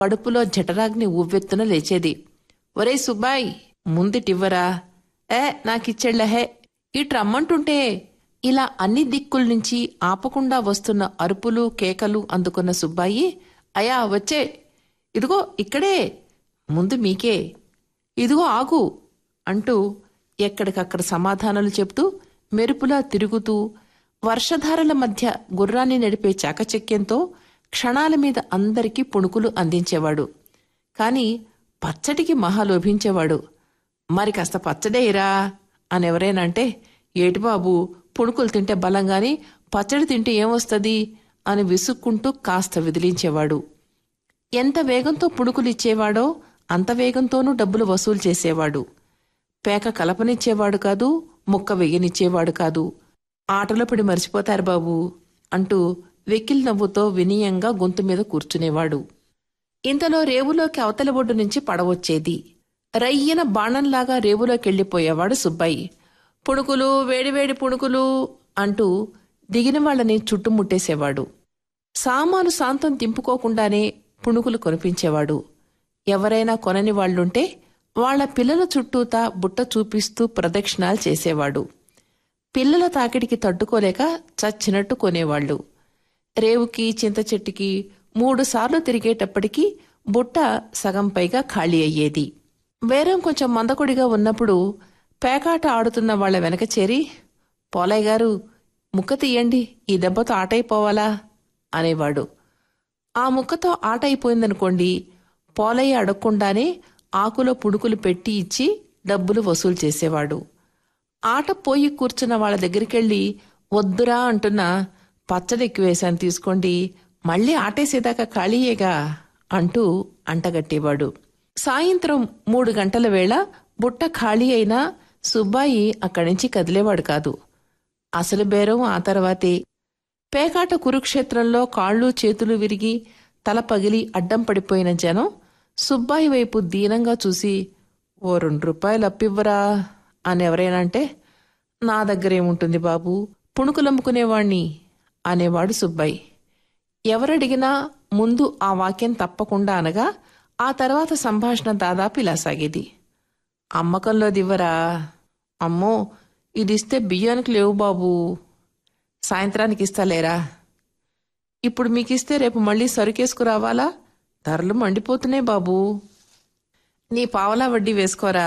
కడుపులో జఠరాగ్ని ఉవ్వెత్తున లేచేది ఒరే సుబ్బాయ్ ముందుటివ్వరా ఏ నాకిచ్చెళ్ళహే ఇటు రమ్మంటుంటే ఇలా అన్ని దిక్కుల నుంచి ఆపకుండా వస్తున్న అరుపులు కేకలు అందుకున్న సుబ్బాయి అయా వచ్చే ఇదిగో ఇక్కడే ముందు మీకే ఇదిగో ఆగు అంటూ ఎక్కడికక్కడ సమాధానాలు చెప్తూ మెరుపులా తిరుగుతూ వర్షధారల మధ్య గుర్రాన్ని నడిపే చాకచక్యంతో క్షణాల మీద అందరికీ పుణుకులు అందించేవాడు కాని పచ్చడికి మహా లోభించేవాడు మరి కాస్త పచ్చడేయరా అని ఎవరైనా అంటే ఏటి బాబు పుణుకులు తింటే బలంగాని పచ్చడి తింటే ఏమొస్తుంది అని విసుక్కుంటూ కాస్త విదిలించేవాడు ఎంత వేగంతో పుణుకులు ఇచ్చేవాడో అంత వేగంతోనూ డబ్బులు వసూలు చేసేవాడు పేక కలపనిచ్చేవాడు కాదు ముక్క వెయ్యనిచ్చేవాడు కాదు ఆటలో పడి మర్చిపోతారు బాబు అంటూ వెకిల్ నవ్వుతో వినయంగా గొంతు మీద కూర్చునేవాడు ఇంతలో రేవులోకి అవతల ఒడ్డు నుంచి పడవచ్చేది రయ్యన బాణంలాగా రేవులోకెళ్లిపోయేవాడు సుబ్బయ్య పుణుకులు వేడివేడి పుణుకులు అంటూ దిగిన వాళ్ళని చుట్టుముట్టేసేవాడు సామాను సాంతం దింపుకోకుండానే పుణుకులు కొనిపించేవాడు ఎవరైనా కొనని వాళ్ళుంటే వాళ్ళ పిల్లల చుట్టూతా బుట్ట చూపిస్తూ ప్రదక్షిణాలు చేసేవాడు పిల్లల తాకిడికి తట్టుకోలేక చచ్చినట్టు కొనేవాళ్లు రేవుకి చింత చెట్టుకి మూడు సార్లు తిరిగేటప్పటికీ బుట్ట సగం పైగా ఖాళీ అయ్యేది బేరం కొంచెం మందకొడిగా ఉన్నప్పుడు పేకాట ఆడుతున్న వాళ్ళ వెనక చేరి పోలయ్య గారు ముక్క తీయండి ఈ దెబ్బతో ఆటైపోవాలా అనేవాడు ఆ ముక్కతో ఆట అయిపోయిందనుకోండి పోలయ్య అడగకుండానే ఆకులో పుణుకులు పెట్టి ఇచ్చి డబ్బులు వసూలు చేసేవాడు ఆట పోయి కూర్చున్న వాళ్ళ దగ్గరికెళ్ళి వద్దురా అంటున్నా పచ్చడి ఎక్కువేశాను తీసుకోండి మళ్ళీ ఆటేసేదాకా ఖాళీయేగా అంటూ అంటగట్టేవాడు సాయంత్రం మూడు గంటల వేళ బుట్ట ఖాళీ అయినా సుబ్బాయి అక్కడి నుంచి కదిలేవాడు కాదు అసలు బేరం ఆ తర్వాతే పేకాట కురుక్షేత్రంలో కాళ్ళు చేతులు విరిగి తల పగిలి అడ్డం పడిపోయిన జనం సుబ్బాయి వైపు దీనంగా చూసి ఓ రెండు రూపాయలు అప్పివ్వరా అని ఎవరైనా అంటే నా దగ్గరేముంటుంది బాబు పుణుకులమ్ముకునేవాణ్ణి అనేవాడు సుబ్బాయి ఎవరడిగినా ముందు ఆ వాక్యం తప్పకుండా అనగా ఆ తర్వాత సంభాషణ దాదాపు ఇలా సాగేది అమ్మకంలో దివ్వరా అమ్మో ఇదిస్తే బియ్యానికి లేవు బాబు సాయంత్రానికి ఇస్తాలేరా ఇప్పుడు మీకిస్తే రేపు మళ్ళీ సరుకేసుకురావాలా ధరలు మండిపోతున్నాయి బాబు నీ పావలా వడ్డీ వేసుకోరా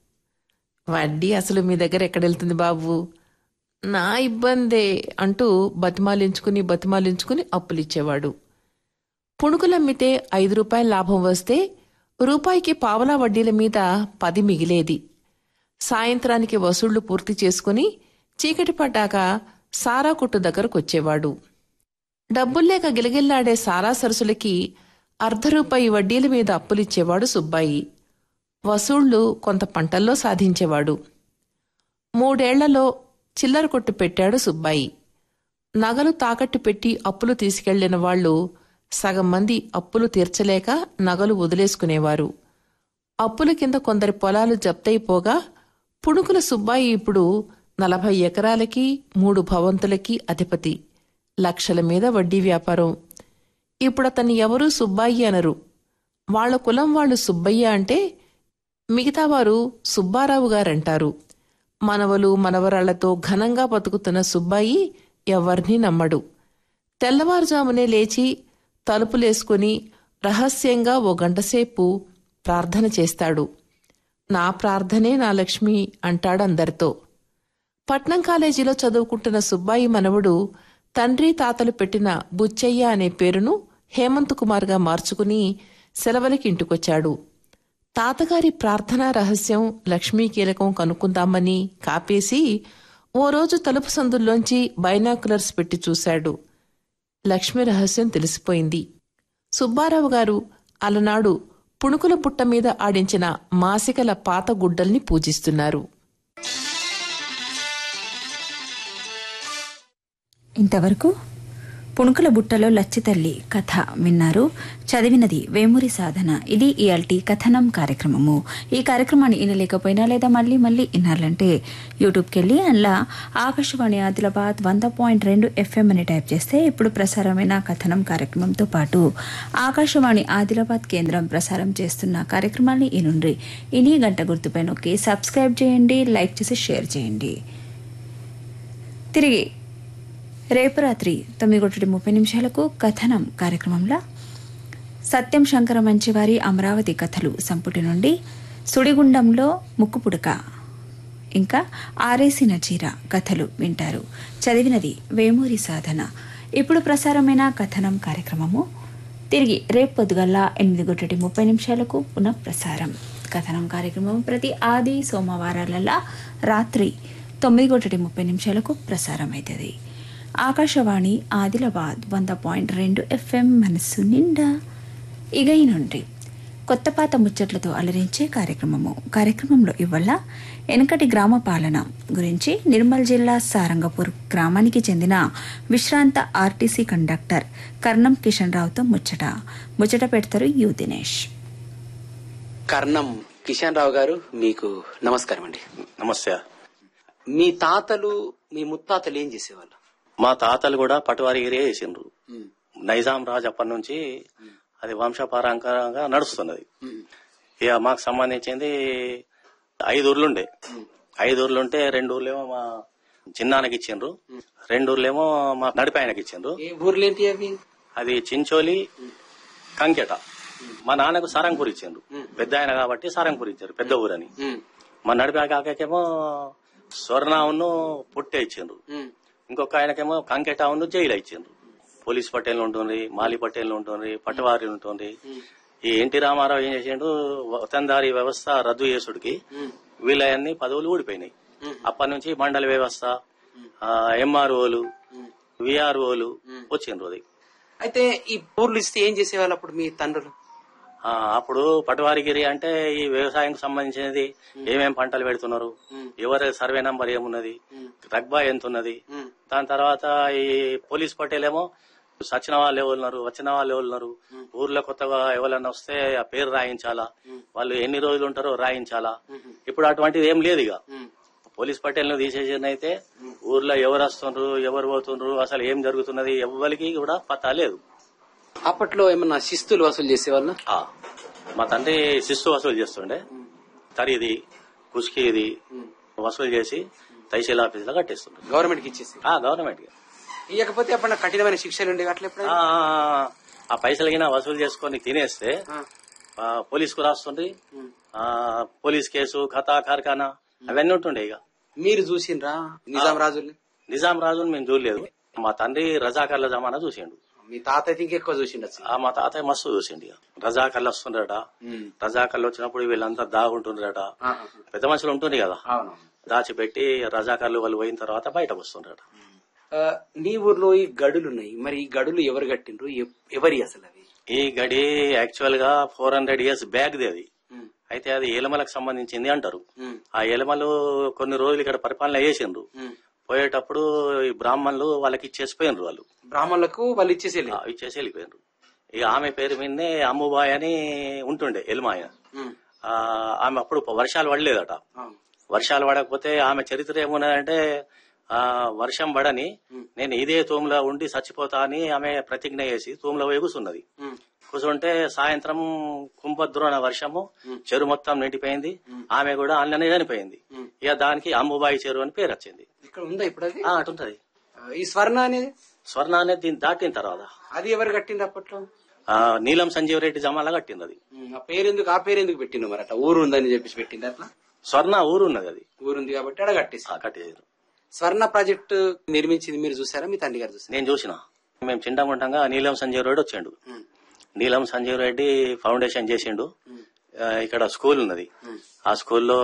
వడ్డీ అసలు మీ దగ్గర ఎక్కడెళ్తుంది బాబు నా ఇబ్బందే అంటూ బతిమాలించుకుని బతిమాలించుకుని అప్పులిచ్చేవాడు పుణుకులమ్మితే ఐదు రూపాయల లాభం వస్తే రూపాయికి పావలా వడ్డీల మీద పది మిగిలేది సాయంత్రానికి వసూళ్లు పూర్తి చేసుకుని చీకటి పడ్డాక సారా కొట్టు దగ్గరకొచ్చేవాడు డబ్బుల్లేక గిలగిల్లాడే సారా సరసులకి అర్ధ రూపాయి వడ్డీల మీద అప్పులిచ్చేవాడు సుబ్బాయి వసూళ్లు కొంత పంటల్లో సాధించేవాడు మూడేళ్లలో చిల్లర కొట్టు పెట్టాడు సుబ్బాయి నగలు తాకట్టు పెట్టి అప్పులు తీసుకెళ్లిన వాళ్లు సగం మంది అప్పులు తీర్చలేక నగలు వదిలేసుకునేవారు అప్పుల కింద కొందరి పొలాలు జప్తయిపోగా పుణుకుల సుబ్బాయి ఇప్పుడు నలభై ఎకరాలకి మూడు భవంతులకి అధిపతి లక్షల మీద వడ్డీ వ్యాపారం ఇప్పుడు అతన్ని ఎవరూ సుబ్బాయి అనరు వాళ్ల కులం వాళ్ళు సుబ్బయ్య అంటే మిగతా వారు సుబ్బారావు గారంటారు మనవలు మనవరాళ్లతో ఘనంగా బతుకుతున్న సుబ్బాయి ఎవర్నీ నమ్మడు తెల్లవారుజామునే లేచి తలుపులేసుకుని రహస్యంగా ఓ గంటసేపు ప్రార్థన చేస్తాడు నా ప్రార్థనే నా లక్ష్మి అంటాడు అందరితో పట్నం కాలేజీలో చదువుకుంటున్న సుబ్బాయి మనవడు తండ్రి తాతలు పెట్టిన బుచ్చయ్య అనే పేరును హేమంత్ కుమార్గా మార్చుకుని సెలవులకి ఇంటికొచ్చాడు తాతగారి ప్రార్థనా రహస్యం లక్ష్మీ కీలకం కనుక్కుందామని కాపేసి ఓ రోజు తలుపు సందుల్లోంచి బైనాకులర్స్ పెట్టి చూశాడు లక్ష్మి రహస్యం తెలిసిపోయింది సుబ్బారావు గారు అలనాడు పుణుకుల పుట్ట మీద ఆడించిన మాసికల పాత గుడ్డల్ని పూజిస్తున్నారు ఇంతవరకు పుణుకుల బుట్టలో లచ్చితల్లి కథ విన్నారు చదివినది వేమూరి సాధన ఇది ఇయాల్టి కథనం కార్యక్రమము ఈ కార్యక్రమాన్ని వినలేకపోయినా లేదా మళ్ళీ మళ్ళీ వినాలంటే యూట్యూబ్కి వెళ్ళి అందులో ఆకాశవాణి ఆదిలాబాద్ వంద పాయింట్ రెండు ఎఫ్ఎం అని టైప్ చేస్తే ఇప్పుడు ప్రసారమైన కథనం కార్యక్రమంతో పాటు ఆకాశవాణి ఆదిలాబాద్ కేంద్రం ప్రసారం చేస్తున్న కార్యక్రమాన్ని ఇనుండ్రి ఇని గంట గుర్తుపై నొక్కి సబ్స్క్రైబ్ చేయండి లైక్ చేసి షేర్ చేయండి తిరిగి రేపు రాత్రి తొమ్మిది ఒకటి ముప్పై నిమిషాలకు కథనం కార్యక్రమంలో సత్యం శంకర మంచివారి అమరావతి కథలు సంపుటి నుండి సుడిగుండంలో ముక్కుపుడక ఇంకా ఆరేసిన చీర కథలు వింటారు చదివినది వేమూరి సాధన ఇప్పుడు ప్రసారమైన కథనం కార్యక్రమము తిరిగి రేపు పొద్దుగల్లా ఎనిమిది గొట్టటి ముప్పై నిమిషాలకు పునః ప్రసారం కథనం కార్యక్రమం ప్రతి ఆది సోమవారాలల్లా రాత్రి తొమ్మిది గొట్టటి ముప్పై నిమిషాలకు ప్రసారం అవుతుంది ఆకాశవాణి ఆదిలాబాద్ వంద పాయింట్ రెండు ఎఫ్ఎం మనస్సు నిండా ఇగై నుండి కొత్త పాత ముచ్చట్లతో అలరించే కార్యక్రమము కార్యక్రమంలో ఇవాళ వెనకటి గ్రామ పాలన గురించి నిర్మల్ జిల్లా సారంగపూర్ గ్రామానికి చెందిన విశ్రాంత ఆర్టీసీ కండక్టర్ కర్ణం కిషన్ రావుతో ముచ్చట ముచ్చట పెడతారు యు దినేష్ కర్ణం కిషన్ రావు గారు మీకు నమస్కారం అండి నమస్తే మీ తాతలు మీ ముత్తాతలు ఏం చేసేవాళ్ళు మా తాతలు కూడా పటువారిగిరి వేసిండ్రు నైజాం రాజు అప్పటి నుంచి అది వంశపారంపరంగా నడుస్తున్నది ఇక మాకు సంబంధించింది ఐదు ఊర్లుండే ఐదు ఊర్లుంటే రెండు ఊర్లేమో మా చిన్నానికి ఇచ్చిండ్రు రెండు ఊర్లేమో మా నడిపాయనకి ఇచ్చిండ్రు ఏ ఊర్లేంటి అవి అది చించోలి కంకెట మా నాన్నకు సారంగపూర్ ఇచ్చిండ్రు పెద్ద ఆయన కాబట్టి సారంగపూర్ ఇచ్చారు పెద్ద ఊరని ఉమ్, మా నడిపా కాకేమో స్వర్ణావును పుట్టే ఇచ్చిండ్రు ఉమ్, ఇంకొక ఆయనకేమో కంకెటావును జైలు ఇచ్చిండ్రు పోలీస్ పటేల్ ఉంటుంది మాలి పటేల్ ఉంటుంది పట్టువారి ఉంటుంది ఈ ఎన్టీ రామారావు ఏం చేసిండు వతందారి వ్యవస్థ రద్దు చేసుడికి వీళ్ళయన్ని పదవులు ఊడిపోయినాయి అప్పటి నుంచి మండల వ్యవస్థ ఎంఆర్ఓలు విఆర్ఓలు వచ్చిండ్రు అది అయితే ఈ ఊర్లు ఇస్తే ఏం చేసేవాళ్ళు అప్పుడు మీ తండ్రులు ఆ, అప్పుడు పటవారిగిరి అంటే ఈ వ్యవసాయానికి సంబంధించినది ఏమేం పంటలు పెడుతున్నారు ఎవరి సర్వే నంబర్ ఏమున్నది రగ్బా ఎంత ఉన్నది దాని తర్వాత ఈ పోలీస్ పటేలేమో సచిన వాళ్ళు ఎవరున్నారు వచ్చిన వాళ్ళు ఎవరున్నారు ఊర్లో కొత్తగా ఎవరన్నా వస్తే ఆ పేరు రాయించాలా వాళ్ళు ఎన్ని రోజులు ఉంటారో రాయించాలా ఇప్పుడు అటువంటిది ఏం లేదు ఇక పోలీస్ పటేల్ ను తీసేసినైతే ఊర్లో ఎవరు వస్తుండ్రు ఎవరు పోతుండ్రు అసలు ఏం జరుగుతున్నది ఎవ్వరికి కూడా పతా లేదు అప్పట్లో ఏమన్నా శిస్తులు వసూలు చేసేవాళ్ళు ఆ, మా తండ్రి శిస్తు వసూలు చేస్తుండే తరిది కుష్కిది వసూలు చేసి తహసీల్ ఆఫీసులో కట్టేస్తుండే గవర్నమెంట్ కి ఇచ్చేసి ఆ గవర్నమెంట్ కి. ఇవ్వకపోతే అప్పుడు కఠినమైన శిక్షలు ఉండే అట్లా ఎప్పుడైనా? ఆ, ఆ, ఆ పైసలు గిన వసూలు చేసుకొని తినేస్తే ఆ. ఆ, పోలీసుకు రాస్తుండ్రి ఆ, పోలీస్ కేసు కథా కార్ఖానా అవన్నీ ఉంటుండే ఇక మీరు చూసిండ్రా నిజాం రాజుల్ని నిజాం రాజుని మేము చూడలేదు మా తండ్రి రజాకర్ల జమానా చూసిండు మీ తాత అయితే ఇంకెక్కువ చూసిండొచ్చు ఆ మా తాతయ్య మస్తు చూసిండు ఇక రజాకర్లు వస్తుండట రజాకర్లు వచ్చినప్పుడు వీళ్ళంతా దాగుంటుండ్రట ఆహా. పెద్ద మనుషులు ఉంటుంది కదా అవును దాచిపెట్టి రజాకర్లు వాళ్ళు పోయిన తర్వాత బయటకు వస్తుండ్రట ఆ, మీ ఊర్లో ఈ గడులు ఉన్నాయి మరి ఈ గడులు ఎవరు కట్టిండ్రు ఎవ్- ఎవరి అసలు అవి ఈ గడి యాక్చువల్ గా four hundred years back the అది అయితే అది ఏలమలకు సంబంధించింది అంటారు ఆ ఏలమలు కొన్ని రోజులు ఇక్కడ పరిపాలన చేసిండ్రు పోయేటప్పుడు ఈ బ్రాహ్మణులు వాళ్ళకి ఇచ్చేసిపోయినరు వాళ్ళు బ్రాహ్మణులకు వాళ్ళు ఇచ్చేసి ఆ, ఇచ్చేసి వెళ్ళిపోయినరు ఇక ఆమె పేరు మీదనే అమ్ముబాయ్ అని ఉంటుండే ఎల్మాయ ఆ, ఆమె అప్పుడు వర్షాలు పడలేదట వర్షాలు పడకపోతే ఆమె చరిత్ర ఏమున్నదంటే ఆ వర్షం పడని నేను ఇదే తూములో ఉండి చచ్చిపోతా అని ఆమె ప్రతిజ్ఞ చేసి తూములో పోయి కూర్చున్నది కూర్చుంటే సాయంత్రం కుంభద్రోణ వర్షము చెరువు మొత్తం నిండిపోయింది ఆమె కూడా అందులోనే చనిపోయింది ఇక దానికి అంబుబాయి చెరువు అని పేరు వచ్చింది ఇక్కడ ఉందా ఇప్పుడు అది ఆ, అటుంటది ఆ, ఈ స్వర్ణ అనేది స్వర్ణ అనేది దీన్ని దాటిన తర్వాత అది ఎవరు కట్టింది అప్పట్లో ఆ, నీలం సంజీవ్ రెడ్డి జమాలా కట్టింది అది ఉమ్, ఆ పేరు ఎందుకు ఆ పేరు ఎందుకు పెట్టిండు మరి అట్లా ఊరు ఉందని చెప్పేసి పెట్టింది అట్లా స్వర్ణ ఊరు ఉన్నది అది ఊరుంది కాబట్టి అడ కట్టేసి ఆ, కట్టేసారు స్వర్ణ ప్రాజెక్టు నిర్మించింది మీరు చూసారా మీ తండ్రి గారు చూసారా నేను చూసిన మేము చిండముండగా నీలం సంజీవ్ రెడ్డి వచ్చిండు నీలం సంజీవ్ రెడ్డి ఫౌండేషన్ చేసిండు ఆ, ఇక్కడ స్కూల్ ఉన్నది ఆ స్కూల్లో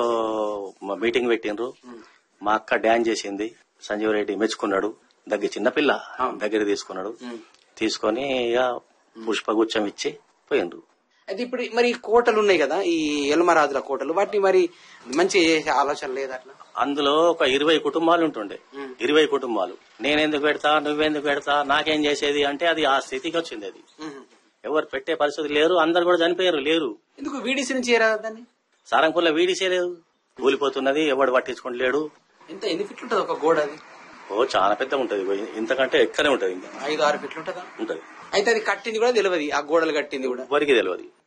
మా మీటింగ్ పెట్టిండ్రు మా అక్క డాన్స్ చేసింది సంజీవ్ రెడ్డి మెచ్చుకున్నాడు దగ్గర చిన్నపిల్ల దగ్గర తీసుకున్నాడు తీసుకొని ఇక పుష్పగుచ్చం ఇచ్చి పోయిండ్రు అయితే ఇప్పుడు మరి ఈ కోటలు ఉన్నాయి కదా ఈ యలమరాజుల కోటలు వాటిని మరి మంచిగా చేసే ఆలోచన లేదు అట్లా అందులో ఒక ఇరవై కుటుంబాలు ఉంటుండే ఇరవై కుటుంబాలు నేనెందుకు పెడతా నువ్వెందుకు పెడతా నాకేం చేసేది అంటే అది ఆ స్థితికి వచ్చింది అది ఎవరు పెట్టే పరిస్థితి లేరు అందరు కూడా చనిపోయారు లేరు ఎందుకు వీడిసి నుంచి చేరాదు దాన్ని సారంపూర్లో వీడిసే లేదు కూలిపోతున్నది ఎవడు పట్టించుకుంటలేడు ఎంత ఎన్ని ఫిట్లు ఉంటుంది ఒక గోడ అది ఓ చాలా పెద్ద ఉంటది ఇంతకంటే ఎక్కడే ఉంటది ఇంకా ఐదు ఆరు ఫిట్లు ఉంటుందా ఉంటది అయితే అది కట్టింది కూడా తెలియదు ఆ గోడలు కట్టింది కూడా ఎవరికి తెలియదు